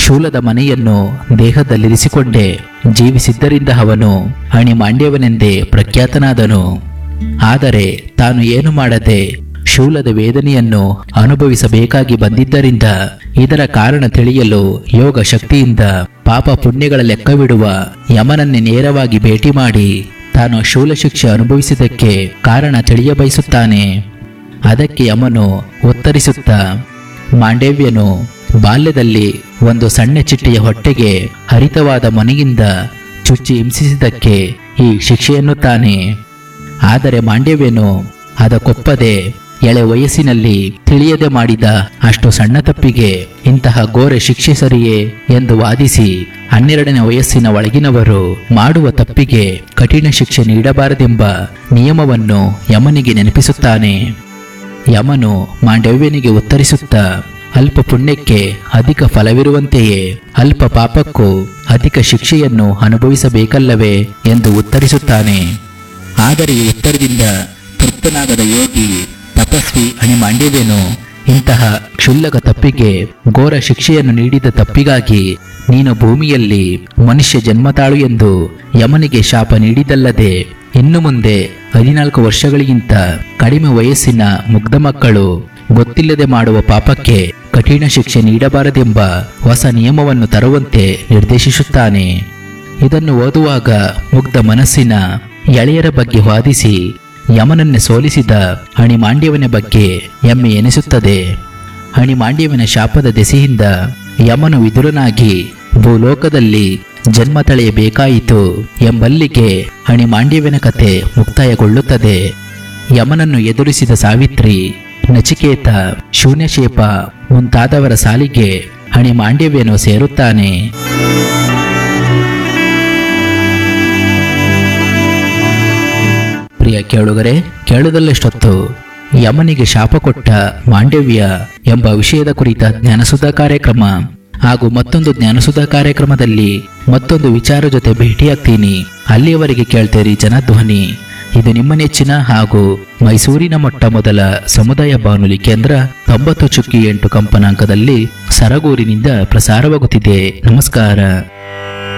ಶೂಲದ ಮನೆಯನ್ನು ದೇಹದಲ್ಲಿರಿಸಿಕೊಂಡೇ ಜೀವಿಸಿದ್ದರಿಂದ ಅವನು ಅಣಿಮಾಂಡ್ಯವನೆಂದೇ ಪ್ರಖ್ಯಾತನಾದನು ಆದರೆ ತಾನು ಏನು ಮಾಡದೆ ಶೂಲದ ವೇದನೆಯನ್ನು ಅನುಭವಿಸಬೇಕಾಗಿ ಬಂದಿದ್ದರಿಂದ ಇದರ ಕಾರಣ ತಿಳಿಯಲು ಯೋಗ ಶಕ್ತಿಯಿಂದ ಪಾಪ ಪುಣ್ಯಗಳ ಲೆಕ್ಕವಿಡುವ ಯಮನನ್ನೇ ನೇರವಾಗಿ ಭೇಟಿ ಮಾಡಿ ತಾನು ಶೂಲ ಶಿಕ್ಷೆ ಅನುಭವಿಸಿದ್ದಕ್ಕೆ ಕಾರಣ ತಿಳಿಯಬಯಸುತ್ತಾನೆ ಅದಕ್ಕೆ ಯಮನು ಉತ್ತರಿಸುತ್ತಾ ಮಾಂಡವ್ಯನು ಬಾಲ್ಯದಲ್ಲಿ ಒಂದು ಸಣ್ಣ ಚಿಟ್ಟೆಯ ಹೊಟ್ಟೆಗೆ ಹರಿತವಾದ ಮನೆಯಿಂದ ಚುಚ್ಚಿ ಹಿಂಸಿಸಿದ್ದಕ್ಕೆ ಈ ಶಿಕ್ಷೆಯನ್ನುತ್ತಾನೆ ಆದರೆ ಮಾಂಡವ್ಯನು ಅದಕ್ಕೊಪ್ಪದೆ ಎಳೆ ವಯಸ್ಸಿನಲ್ಲಿ ತಿಳಿಯದೆ ಮಾಡಿದ ಅಷ್ಟು ಸಣ್ಣ ತಪ್ಪಿಗೆ ಇಂತಹ ಘೋರ ಶಿಕ್ಷೆ ಸರಿಯೇ ಎಂದು ವಾದಿಸಿ ಹನ್ನೆರಡನೇ ವಯಸ್ಸಿನ ಒಳಗಿನವರು ಮಾಡುವ ತಪ್ಪಿಗೆ ಕಠಿಣ ಶಿಕ್ಷೆ ನೀಡಬಾರದೆಂಬ ನಿಯಮವನ್ನು ಯಮನಿಗೆ ನೆನಪಿಸುತ್ತಾನೆ ಯಮನು ಮಾಂಡವ್ಯನಿಗೆ ಉತ್ತರಿಸುತ್ತಾ ಅಲ್ಪ ಪುಣ್ಯಕ್ಕೆ ಅಧಿಕ ಫಲವಿರುವಂತೆಯೇ ಅಲ್ಪ ಪಾಪಕ್ಕೂ ಅಧಿಕ ಶಿಕ್ಷೆಯನ್ನು ಅನುಭವಿಸಬೇಕಲ್ಲವೇ ಎಂದು ಉತ್ತರಿಸುತ್ತಾನೆ ಆದರೆ ಈ ಉತ್ತರದಿಂದ ತೃಪ್ತನಾಗದ ಯೋಗಿ ತಪಸ್ವಿ ಅಣಿಮಾಂಡ್ಯವೇನು ಇಂತಹ ಕ್ಷುಲ್ಲಕ ತಪ್ಪಿಗೆ ಘೋರ ಶಿಕ್ಷೆಯನ್ನು ನೀಡಿದ ತಪ್ಪಿಗಾಗಿ ನೀನು ಭೂಮಿಯಲ್ಲಿ ಮನುಷ್ಯ ಜನ್ಮ ತಾಳು ಎಂದು ಯಮನಿಗೆ ಶಾಪ ನೀಡಿದಲ್ಲದೆ ಇನ್ನು ಮುಂದೆ ಹದಿನಾಲ್ಕು ವರ್ಷಗಳಿಗಿಂತ ಕಡಿಮೆ ವಯಸ್ಸಿನ ಮುಗ್ಧ ಮಕ್ಕಳು ಗೊತ್ತಿಲ್ಲದೆ ಮಾಡುವ ಪಾಪಕ್ಕೆ ಕಠಿಣ ಶಿಕ್ಷೆ ನೀಡಬಾರದೆಂಬ ಹೊಸ ನಿಯಮವನ್ನು ತರುವಂತೆ ನಿರ್ದೇಶಿಸುತ್ತಾನೆ ಇದನ್ನು ಓದುವಾಗ ಮುಗ್ಧ ಮನಸ್ಸಿನ ಎಳೆಯರ ಬಗ್ಗೆ ವಾದಿಸಿ ಯಮನನ್ನೇ ಸೋಲಿಸಿದ ಅಣಿಮಾಂಡ್ಯವನ ಬಗ್ಗೆ ಹೆಮ್ಮೆ ಎನಿಸುತ್ತದೆ ಅಣಿಮಾಂಡ್ಯವನ ಶಾಪದ ದೆಸೆಯಿಂದ ಯಮನು ವಿದುರನಾಗಿ ಭೂಲೋಕದಲ್ಲಿ ಜನ್ಮ ತಳೆಯಬೇಕಾಯಿತು ಎಂಬಲ್ಲಿಗೆ ಅಣಿಮಾಂಡ್ಯವನ ಕತೆ ಮುಕ್ತಾಯಗೊಳ್ಳುತ್ತದೆ ಯಮನನ್ನು ಎದುರಿಸಿದ ಸಾವಿತ್ರಿ ನಚಿಕೇತ ಶೂನ್ಯಶೇಪ ಮುಂತಾದವರ ಸಾಲಿಗೆ ಅಣಿಮಾಂಡ್ಯವೇನು ಸೇರುತ್ತಾನೆ ಪ್ರಿಯ ಕೇಳುಗರೆ ಕೇಳುವುದಲ್ಲಷ್ಟೊತ್ತು ಯಮನಿಗೆ ಶಾಪ ಕೊಟ್ಟ ಮಾಂಡವ್ಯ ಎಂಬ ವಿಷಯದ ಕುರಿತ ಜ್ಞಾನಸುಧಾ ಕಾರ್ಯಕ್ರಮ ಹಾಗೂ ಮತ್ತೊಂದು ಜ್ಞಾನಸುಧಾ ಕಾರ್ಯಕ್ರಮದಲ್ಲಿ ಮತ್ತೊಂದು ವಿಚಾರ ಜೊತೆ ಭೇಟಿಯಾಗ್ತೀನಿ ಅಲ್ಲಿಯವರೆಗೆ ಕೇಳ್ತೇರಿ ಜನಧ್ವನಿ ಇದು ನಿಮ್ಮ ನೆಚ್ಚಿನ ಹಾಗೂ ಮೈಸೂರಿನ ಮೊಟ್ಟ ಮೊದಲ ಸಮುದಾಯ ಬಾನುಲಿ ಕೇಂದ್ರ ತೊಂಬತ್ತು ಚುಕ್ಕಿ ಎಂಟು ಕಂಪನಾಂಕದಲ್ಲಿ ಸರಗೂರಿನಿಂದ ಪ್ರಸಾರವಾಗುತ್ತಿದೆ ನಮಸ್ಕಾರ